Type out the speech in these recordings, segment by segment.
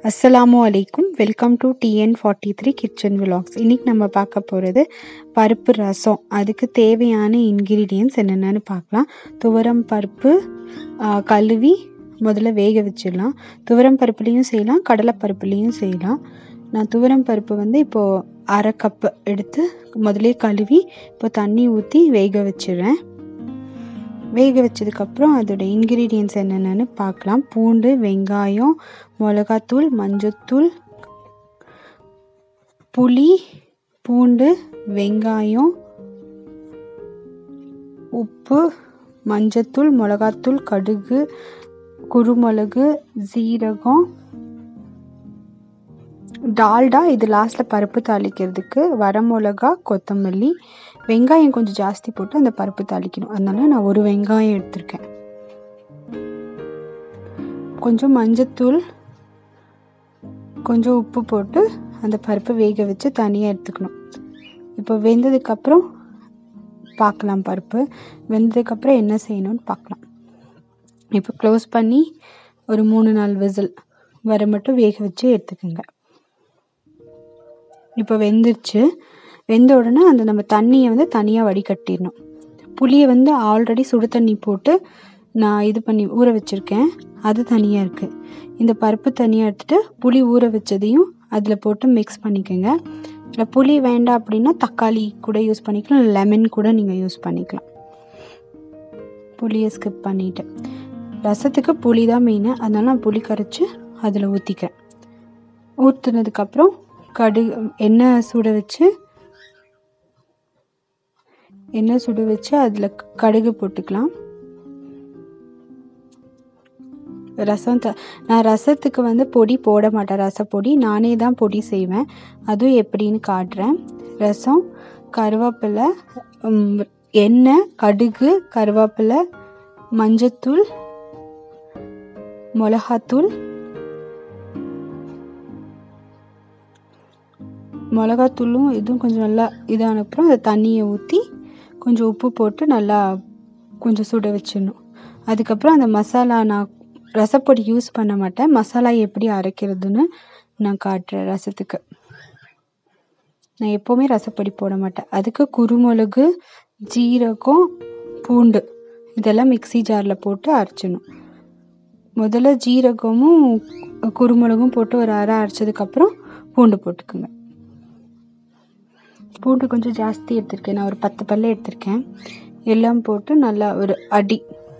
அஸ்ஸலாமு அலைக்கும் welcome to TN forty three kitchen vlogs இன்றைக்கி நம்ம பார்க்க போகிறது பருப்பு ரசம் அதுக்கு தேவையான இன்க்ரீடியன்ஸ் என்னென்னு பார்க்கலாம் துவரம் பருப்பு ஆ, கழுவி முதல்ல வேக வச்சிடலாம் துவரம் பருப்புலேயும் செய்யலாம் கடலை பருப்புலேயும் செய்யலாம் நான் துவரம் பருப்பு வந்து இப்போது அரை கப்பு எடுத்து முதலே கழுவி இப்போ தண்ணி ஊற்றி வேக வச்சிடுறேன் வேக வச்சதுக்கப்புறம் அதோட இன்க்ரீடியன்ஸ் என்னென்னு பார்க்கலாம் பூண்டு வெங்காயம் மிளகாத்தூள் மஞ்சத்தூள் புளி பூண்டு வெங்காயம் உப்பு மஞ்சத்தூள் மிளகாத்தூள் கடுகு குருமிளகு ஜீரகம் டால்டா இது லாஸ்ட்டில் பருப்பு தாளிக்கிறதுக்கு வரமிளகா கொத்தமல்லி வெங்காயம் கொஞ்சம் ஜாஸ்தி போட்டு அந்த பருப்பு தாளிக்கணும் அதனால நான் ஒரு வெங்காயம் எடுத்திருக்கேன் கொஞ்சம் மஞ்சத்தூள் கொஞ்சம் உப்பு போட்டு அந்த பருப்பை வேக வச்சு தனியாக எடுத்துக்கணும் இப்போ வெந்ததுக்கப்புறம் பார்க்கலாம் பருப்பு வெந்ததுக்கப்புறம் என்ன செய்யணும்னு பார்க்கலாம் இப்போ க்ளோஸ் பண்ணி ஒரு மூணு நாலு விசில் வர மட்டும் வேக வச்சு எடுத்துக்கோங்க இப்போ வெந்துருச்சு வெந்த உடனே அந்த நம்ம தண்ணியை வந்து தனியாக வடிகட்டிடணும் புளியை வந்து ஆல்ரெடி சுடு தண்ணி போட்டு நான் இது பண்ணி ஊற வச்சுருக்கேன் அது தனியாக இருக்குது இந்த பருப்பு தனியாக எடுத்துகிட்டு புளி ஊற வச்சதையும் அதில் போட்டு மிக்ஸ் பண்ணிக்கோங்க இல்லை புளி வேண்டாம் அப்படின்னா தக்காளி கூட யூஸ் பண்ணிக்கலாம் இல்லை லெமன் கூட நீங்கள் யூஸ் பண்ணிக்கலாம் புளியை ஸ்கிப் பண்ணிவிட்டு ரசத்துக்கு புளி தான் மெயின் அதனால நான் புளி கரைச்சி அதில் ஊற்றிக்கிறேன் ஊற்றுனதுக்கப்புறம் கடுகு எண்ணெய் சுட வச்சு எண்ணெய் சுட வச்சு அதில் கடுகு போட்டுக்கலாம் ரசம் த நான் ரசத்துக்கு வந்து பொடி போட மாட்டேன் ரசப்பொடி நானே தான் பொடி செய்வேன் அதுவும் எப்படின்னு காட்டுறேன் ரசம் கருவேப்பிலை ம், எண்ணெய் கடுகு கருவேப்பிலை மஞ்சத்தூள் மிளகாத்தூள் மிளகாத்தூளும் இதுவும் கொஞ்சம் நல்லா இதான அப்புறம் அந்த தண்ணியை ஊற்றி கொஞ்சம் உப்பு போட்டு நல்லா கொஞ்சம் சுட வச்சிடணும் அதுக்கப்புறம் அந்த மசாலா நான் ரசப்பொடி யூஸ் பண்ண மாட்டேன் மசாலா எப்படி அரைக்கிறதுன்னு நான் காட்டுறேன் ரசத்துக்கு நான் எப்போவுமே ரசப்பொடி போட மாட்டேன் அதுக்கு குருமிளகு ஜீரகம் பூண்டு இதெல்லாம் மிக்ஸி ஜாரில் போட்டு அரைச்சிடணும் முதல்ல ஜீரகமும் குருமிளகும் போட்டு ஒரு அரை அரைச்சதுக்கப்புறம் பூண்டு போட்டுக்குங்க பூண்டு கொஞ்சம் ஜாஸ்தி எடுத்திருக்கேன் நான் ஒரு பத்து பல்லு எடுத்திருக்கேன் எல்லாம் போட்டு நல்லா ஒரு அடி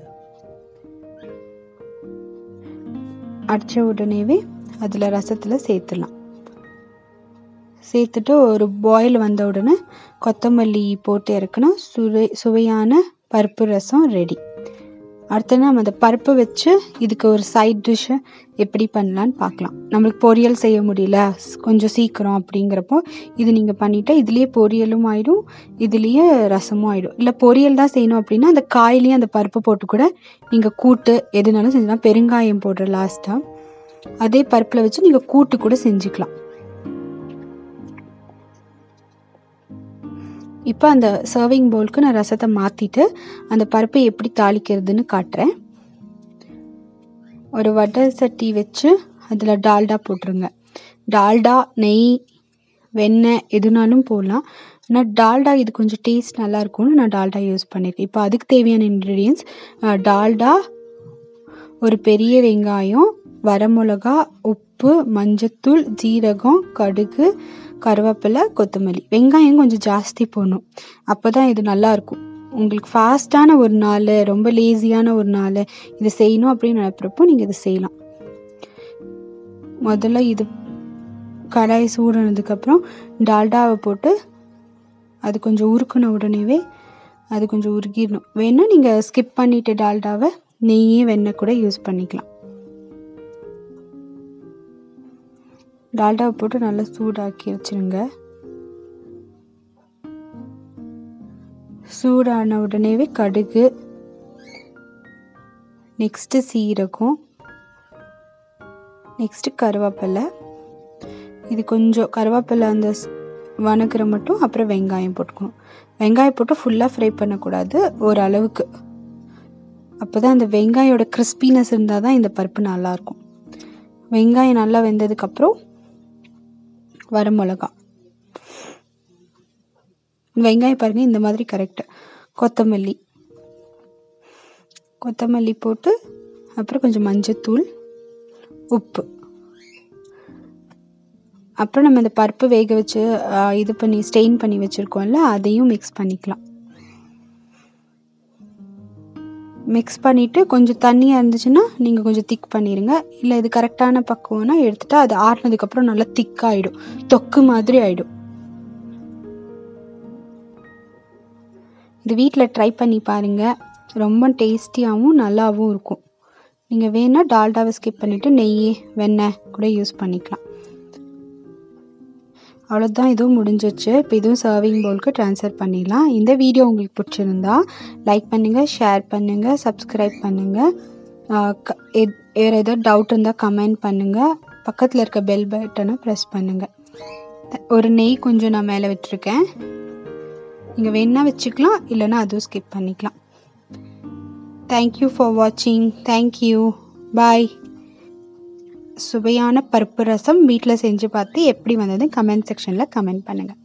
அடித்த உடனேவே அதில் ரசத்தில் சேர்த்துடலாம் சேர்த்துட்டு ஒரு பாயில் வந்த உடனே கொத்தமல்லி போட்டு இறக்குனா சுவை சுவையான பருப்பு ரசம் ரெடி அடுத்து நம்ம அந்த பருப்பு வச்சு இதுக்கு ஒரு சைட் டிஷ்ஷை எப்படி பண்ணலான்னு பார்க்கலாம் நம்மளுக்கு பொரியல் செய்ய முடியல ஸ்- கொஞ்சம் சீக்கிரம் அப்படிங்கிறப்போ இது நீங்கள் பண்ணிட்டா இதுலேயே பொரியலும் ஆயிடும் இதுலேயே ரசமும் ஆயிடும் இல்லை பொரியல் தான் செய்யணும் அப்படின்னா அந்த காயிலையும் அந்த பருப்பு போட்டு கூட நீங்கள் கூட்டு எதுனாலும் செஞ்சலாம் பெருங்காயம் போடுற லாஸ்ட்டாக அதே பருப்பில் வச்சு நீங்கள் கூட்டு கூட செஞ்சுக்கலாம் இப்போ அந்த சர்விங் பவுலுக்கு நான் ரசத்தை மாற்றிட்டு அந்த பருப்பை எப்படி தாளிக்கிறதுன்னு காட்டுறேன் ஒரு வடை சட்டி வச்சு அதில் டால்டா போட்டுருங்க டால்டா நெய் வெண்ணெய் எதுனாலும் போடலாம் ஆனால் டால்டா இது கொஞ்சம் டேஸ்ட் நல்லா இருக்கும்னு நான் டால்டா யூஸ் பண்ணியிருக்கேன் இப்போ அதுக்கு தேவையான இன்க்ரீடியன்ஸ் டால்டா ஒரு பெரிய வெங்காயம் வரமிளகா உப்பு மஞ்சத்தூள் ஜீரகம் கடுகு கருவேப்பிலை கொத்தமல்லி வெங்காயம் கொஞ்சம் ஜாஸ்தி போடணும் அப்போ தான் இது நல்லாயிருக்கும் உங்களுக்கு ஃபாஸ்ட்டான ஒரு நாள் ரொம்ப லேசியான ஒரு நாள் இது செய்யணும் அப்படின்னு நினைக்கிறப்போ நீங்கள் இது செய்யலாம் முதல்ல இது கடாய் சூடானதுக்கப்புறம் டால்டாவை போட்டு அது கொஞ்சம் உருக்குன உடனேவே அது கொஞ்சம் உருகிடணும் வேணால் நீங்கள் ஸ்கிப் பண்ணிவிட்டு டால்டாவை நெய்யே வெண்ணெய் கூட யூஸ் பண்ணிக்கலாம் டால்டாவை போட்டு நல்லா சூடாக்கி வச்சிருங்க சூடான உடனேவே கடுகு நெக்ஸ்ட்டு சீரகம் நெக்ஸ்ட்டு கருவேப்பிலை இது கொஞ்சம் கருவேப்பிலை அந்த ஸ்- வணக்குற மட்டும் அப்புறம் வெங்காயம் போட்டுக்கணும் வெங்காயம் போட்டு ஃபுல்லாக ஃப்ரை பண்ணக்கூடாது ஓரளவுக்கு அப்போ தான் அந்த வெங்காயோட கிறிஸ்பினஸ் இருந்தால் தான் இந்த பருப்பு நல்லாயிருக்கும் வெங்காயம் நல்லா வெந்ததுக்கப்புறம் வரமிளகா வெங்காயம் பாருங்கள் இந்த மாதிரி கரெக்டு கொத்தமல்லி கொத்தமல்லி போட்டு அப்புறம் கொஞ்சம் மஞ்சத்தூள் உப்பு அப்புறம் நம்ம இந்த பருப்பு வேக வச்சு ஆ, இது பண்ணி ஸ்டெயின் பண்ணி வச்சுருக்கோம்ல அதையும் மிக்ஸ் பண்ணிக்கலாம் மிக்ஸ் பண்ணிவிட்டு கொஞ்சம் தண்ணியாக இருந்துச்சுன்னா நீங்கள் கொஞ்சம் திக் பண்ணிடுங்க இல்லை இது கரெக்டான பக்குவம்னா எடுத்துகிட்டு அது ஆறுனதுக்கப்புறம் நல்லா திக்காகிடும் தொக்கு மாதிரி ஆகிடும் இது வீட்டில் ட்ரை பண்ணி பாருங்கள் ரொம்ப டேஸ்டியாகவும் நல்லாவும் இருக்கும் நீங்கள் வேணால் டால்டாவை ஸ்கிப் பண்ணிவிட்டு நெய் வெண்ணெய் கூட யூஸ் பண்ணிக்கலாம் அவ்வளோதான் இதுவும் முடிஞ்சிச்சு இப்போ இதுவும் சர்விங் பவுலுக்கு ட்ரான்ஸ்ஃபர் பண்ணிடலாம் இந்த வீடியோ உங்களுக்கு பிடிச்சிருந்தா லைக் பண்ணுங்கள் ஷேர் பண்ணுங்கள் சப்ஸ்கிரைப் பண்ணுங்கள் வேறு ஏதோ டவுட் இருந்தால் கமெண்ட் பண்ணுங்கள் பக்கத்தில் இருக்க பெல் பட்டனை ப்ரெஸ் பண்ணுங்கள் ஒரு நெய் கொஞ்சம் நான் மேலே விட்டுருக்கேன் நீங்கள் வேணா வச்சுக்கலாம் இல்லைன்னா அதுவும் ஸ்கிப் பண்ணிக்கலாம் தேங்க்யூ ஃபார் வாட்சிங் தேங்க்யூ பாய் சுவையான பருப்பு ரசம் வீட்டில் செஞ்சு பார்த்து எப்படி வந்தது கமெண்ட் செக்ஷனில் கமெண்ட் பண்ணுங்கள்